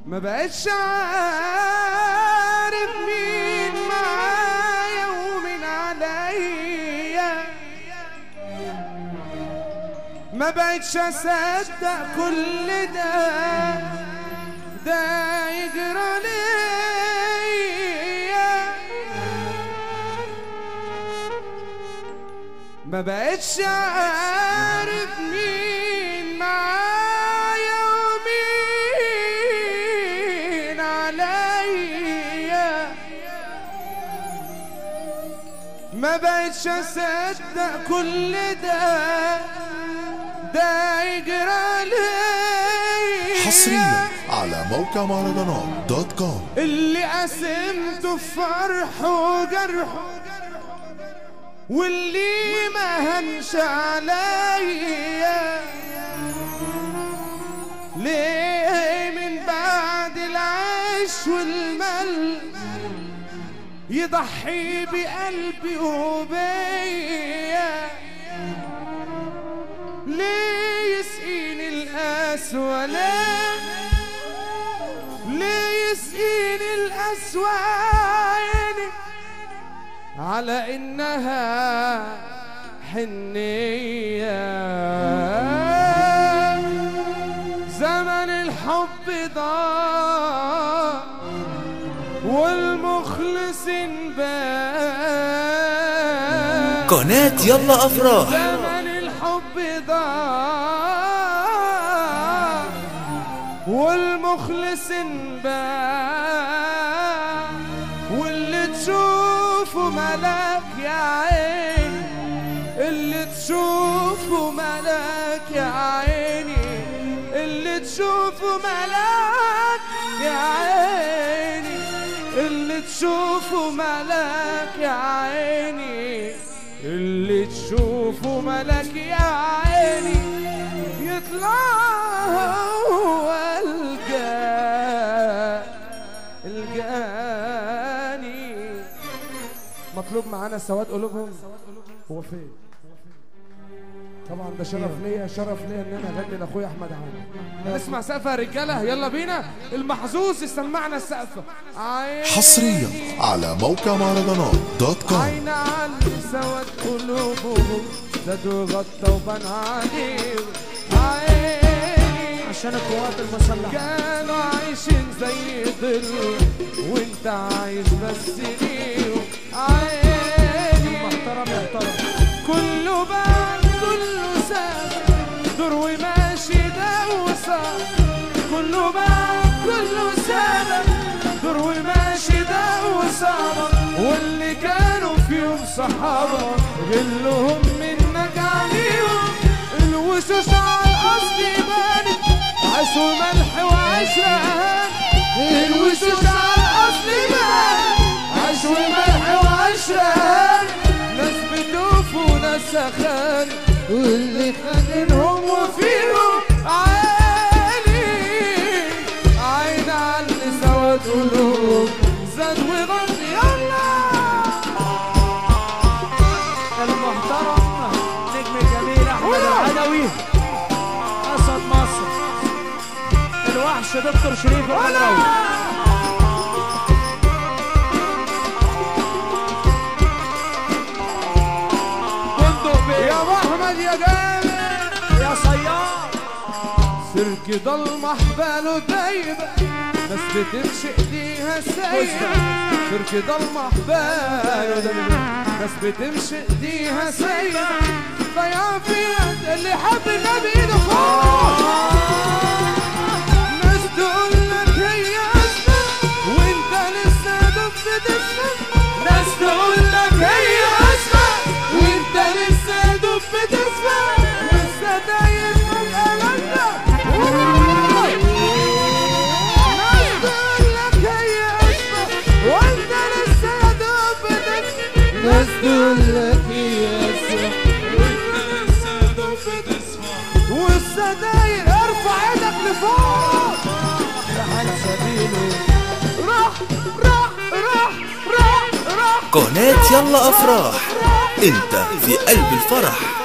ما بقتش عارف مين معايا ومين عليا ما بقتش اصدق كل ده ده يجرى ليا ما بقتش عارف مين معايا ومين عليا ما بقتش اصدق كل ده ده يجرى ليا حصريا على موقع مهرجانات دوت كوم اللي قسمته في فرح وجرح واللي ما هنش عليا ليه من بعد العيش والمل يضحي بقلبي وبيا ليه يسقيني القسوة ليه ليه يسقيني القسوة عيني على إنها حنية زمن الحب ضاع والمخلص بان قناة يلا أفراح زمن الحب ضاع والمخلص باع واللي تشوفه ملاك يا عيني اللي تشوفه ملاك يا عيني اللي تشوفه ملاك يا عيني اللي تشوفه ملاك يا عيني اللي تشوفه ملاك يا عيني يطلع هو الجا الجاني مطلوب معانا سواد قلوبهم هو فين طبعا ده شرف ليا شرف ليا ان انا اغني لاخويا احمد عامر نسمع سقفه يا رجاله يلا بينا المحظوظ يسمعنا السقفه عيني حصريا على موقع مهرجانات دوت كوم عين على سوت قلوبهم زادوا غطى وبان عليهم عيني عشان القوات المسلحة كانوا عايشين زي ظل وانت عايش بس ليهم عيني محترم يحترم كله بان كله ساب دور وماشي ده وصار كله بان كله ساب دور وماشي ده وصار واللي كانوا فيهم صحابة غلهم منك عليهم الوشوش على الأصل بانت عيش وملح وعشرة الوشوش على الأصل بانت عيش وملح وعشرة ناس بتوف وناس سخان واللي خانهم وفيهم عالي عين على اللي سواد قلوب زاد وغط يلا المحترم نجم الجميل احمد العدوي اسد مصر الوحش دكتور شريف الغدراوي يا ابو احمد يا جامد يا صياد سيرك ضلمة حباله دايبة ناس بتمشي ايديها سايبة سيرك ضلمة حباله دايبة ناس بتمشي ايديها سايبة ضيع في يد اللي حب النبي ايده فوق ناس تقول لك هي اسمك وانت لسه دف تسمع ناس تقول لك هي اسمك وانت لسه دف تسمع لسه داير من قلبك ناس تقول لك هي اسمك وانت لسه دف تسمع ناس تقول لك هي اسمك والسداير ارفع ايدك لفوق لحد سبيله راح راح راح راح راح قناة يلا أفراح أنت في قلب الفرح